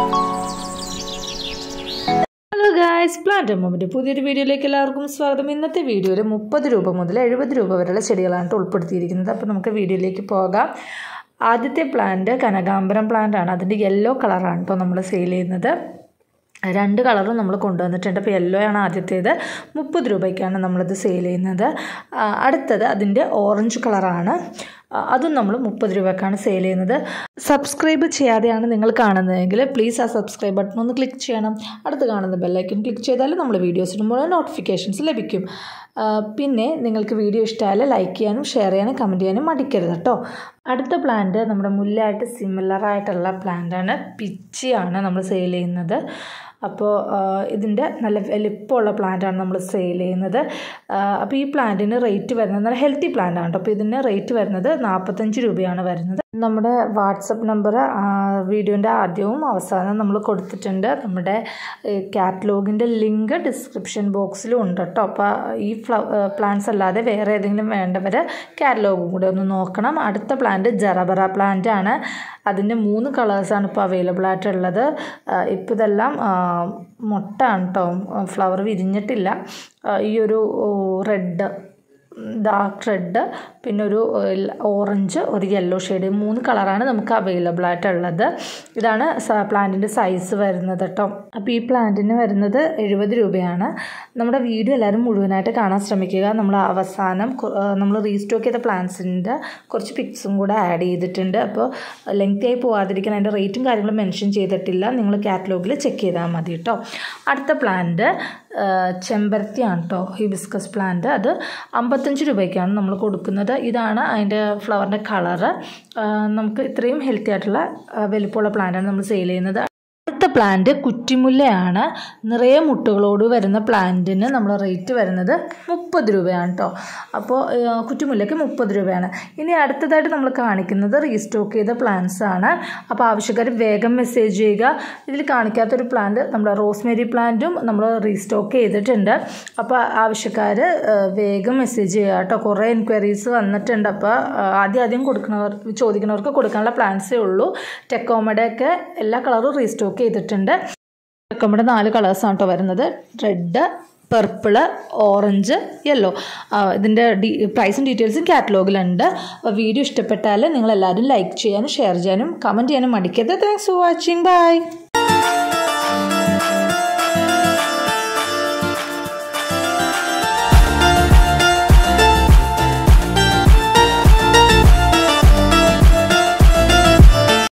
hello guys plant moment പുതിയൊരു വീഡിയോയിലേക്ക് എല്ലാവർക്കും സ്വാഗതം ഇന്നത്തെ വീഡിയോയിൽ മുപ്പത് രൂപ മുതൽ എഴുപത് രൂപ വരെയുള്ള ചെടികളാണ് ഉൾപ്പെടുത്തിയിരിക്കുന്നത് അപ്പോൾ നമുക്ക് വീഡിയോയിലേക്ക് പോകാം ആദ്യത്തെ പ്ലാന്റ് കനകാംബരം പ്ലാന്റ് ആണ് അതിൻ്റെ യെല്ലോ കളറാണ് ഇപ്പോൾ നമ്മൾ സെയിൽ ചെയ്യുന്നത് രണ്ട് കളറും നമ്മൾ കൊണ്ടുവന്നിട്ടുണ്ട് അപ്പോൾ യെല്ലോ ആണ് ആദ്യത്തേത് മുപ്പത് രൂപയ്ക്കാണ് നമ്മളിത് സെയിൽ ചെയ്യുന്നത് ആ, അടുത്തത് അതിൻ്റെ ഓറഞ്ച് കളറാണ് ആ, അതും നമ്മൾ മുപ്പത് രൂപയ്ക്കാണ് സെയിൽ ചെയ്യുന്നത് സബ്സ്ക്രൈബ് ചെയ്യാതെയാണ് നിങ്ങൾ കാണുന്നതെങ്കിൽ പ്ലീസ് ആ സബ്സ്ക്രൈബ് ബട്ടൺ ഒന്ന് ക്ലിക്ക് ചെയ്യണം അടുത്ത് കാണുന്ന ബെല്ലൈക്കൻ ക്ലിക്ക് ചെയ്താൽ നമ്മൾ വീഡിയോസ് ഇടുമ്പോൾ നോട്ടിഫിക്കേഷൻസ് ലഭിക്കും ആ, പിന്നെ നിങ്ങൾക്ക് വീഡിയോ ഇഷ്ടമായാൽ ലൈക്ക് ചെയ്യാനും ഷെയർ ചെയ്യാനും കമൻറ്റ് ചെയ്യാനും മടിക്കരുത് കേട്ടോ അടുത്ത പ്ലാന്റ് നമ്മുടെ മുല്ലായിട്ട് സിമിലർ ആയിട്ടുള്ള പ്ലാന്റാണ് പിച്ചിയാണ് നമ്മൾ സെയിൽ ചെയ്യുന്നത് അപ്പോൾ ഇതിൻ്റെ നല്ല വലിപ്പമുള്ള പ്ലാന്റാണ് നമ്മൾ സെയിൽ ചെയ്യുന്നത് അപ്പോൾ ഈ പ്ലാന്റിന് റേറ്റ് വരുന്നത് നല്ല ഹെൽത്തി പ്ലാന്റ് ആണ് കേട്ടോ അപ്പോൾ ഇതിന് റേറ്റ് വരുന്നത് നാൽപ്പത്തഞ്ച് രൂപയാണ് വരുന്നത് നമ്മുടെ വാട്സപ്പ് നമ്പർ വീഡിയോൻ്റെ ആദ്യവും അവസാനവും നമ്മൾ കൊടുത്തിട്ടുണ്ട് നമ്മുടെ കാറ്റലോഗിൻ്റെ ലിങ്ക് ഡിസ്ക്രിപ്ഷൻ ബോക്സിലും ഉണ്ട് കേട്ടോ അപ്പോൾ ഈ ഫ്ലവ പ്ലാന്റ്സ് അല്ലാതെ വേറെ ഏതെങ്കിലും വേണ്ടവർ കാറ്റലോഗും കൂടെ ഒന്ന് നോക്കണം അടുത്ത പ്ലാന്റ് ജറബറ പ്ലാന്റ് ആണ് അതിൻ്റെ മൂന്ന് കളേഴ്സാണ് ഇപ്പോൾ അവൈലബിൾ ആയിട്ടുള്ളത് ഇപ്പോൾ ഇതെല്ലാം ആ, മൊട്ടാണ് കേട്ടോ ഫ്ലവർ വിരിഞ്ഞിട്ടില്ല ആ, ഈ ഒരു റെഡ് ഡാർക്ക് റെഡ് പിന്നെ ഒരു ഓറഞ്ച് ഒരു യെല്ലോ ഷെയ്ഡ് മൂന്ന് കളറാണ് നമുക്ക് അവൈലബിൾ ആയിട്ടുള്ളത് ഇതാണ് പ്ലാന്റിൻ്റെ സൈസ് വരുന്നത് കേട്ടോ അപ്പോൾ ഈ പ്ലാന്റിന് വരുന്നത് എഴുപത് രൂപയാണ് നമ്മുടെ വീഡിയോ എല്ലാവരും മുഴുവനായിട്ട് കാണാൻ ശ്രമിക്കുക നമ്മൾ അവസാനം നമ്മൾ റീസ്റ്റോക്ക് ചെയ്ത പ്ലാന്റ്സിൻ്റെ കുറച്ച് പിക്സും കൂടെ ആഡ് ചെയ്തിട്ടുണ്ട് അപ്പോൾ ലെങ്തി ആയി പോവാതിരിക്കാൻ അതിൻ്റെ റേറ്റും കാര്യങ്ങളും മെൻഷൻ ചെയ്തിട്ടില്ല നിങ്ങൾ കാറ്റലോഗിൽ ചെക്ക് ചെയ്താൽ മതി കേട്ടോ അടുത്ത പ്ലാന്റ് ചെമ്പരത്തിയാണ് കേട്ടോ ഹിബിസ്കസ് പ്ലാന്റ് അത് അമ്പത്തഞ്ച് രൂപയ്ക്കാണ് നമ്മൾ കൊടുക്കുന്നത് ഇതാണ് അതിൻ്റെ ഫ്ലവറിൻ്റെ കളറ് നമുക്ക് ഇത്രയും ഹെൽത്തി ആയിട്ടുള്ള ആ, വലിപ്പമുള്ള പ്ലാന്റാണ് നമ്മൾ സെയിൽ ചെയ്യുന്നത് അടുത്ത പ്ലാന്റ് കുറ്റിമുല്ലയാണ് നിറയെ മുട്ടുകളോട് വരുന്ന പ്ലാന്റിന് നമ്മൾ റേറ്റ് വരുന്നത് മുപ്പത് രൂപയാണ് കേട്ടോ അപ്പോൾ ആ, കുറ്റിമുല്ലയ്ക്ക് മുപ്പത് രൂപയാണ് ഇനി അടുത്തതായിട്ട് നമ്മൾ കാണിക്കുന്നത് റീസ്റ്റോക്ക് ചെയ്ത പ്ലാന്റ്സ് ആണ് അപ്പോൾ ആവശ്യക്കാർ വേഗം മെസ്സേജ് ചെയ്യുക ഇതിൽ കാണിക്കാത്തൊരു പ്ലാന്റ് നമ്മുടെ റോസ്മേരി പ്ലാന്റും നമ്മൾ റീസ്റ്റോക്ക് ചെയ്തിട്ടുണ്ട് അപ്പോൾ ആവശ്യക്കാർ വേഗം മെസ്സേജ് ചെയ്യുക കേട്ടോ കുറേ എൻക്വയറീസ് വന്നിട്ടുണ്ട് അപ്പോൾ ആദ്യം ആദ്യം കൊടുക്കുന്നവർ ചോദിക്കുന്നവർക്ക് കൊടുക്കാനുള്ള പ്ലാൻസേ ഉള്ളൂ ടെക്കോമയുടെ ഒക്കെ എല്ലാ കളറും റീസ്റ്റോക്ക് ചെയ്തിട്ടുണ്ട് ടെക്കോമയുടെ നാല് കളേഴ്സാണ് കേട്ടോ വരുന്നത് റെഡ് പർപ്പിള് ഓറഞ്ച് യെല്ലോ ഇതിൻ്റെ ഡീ പ്രൈസും ഡീറ്റെയിൽസും കാറ്റലോഗിലുണ്ട് അപ്പോൾ വീഡിയോ ഇഷ്ടപ്പെട്ടാൽ നിങ്ങളെല്ലാവരും ലൈക്ക് ചെയ്യാനും ഷെയർ ചെയ്യാനും കമൻറ്റ് ചെയ്യാനും മടിക്കരുത് താങ്ക്സ് ഫോർ വാച്ചിങ് ബൈ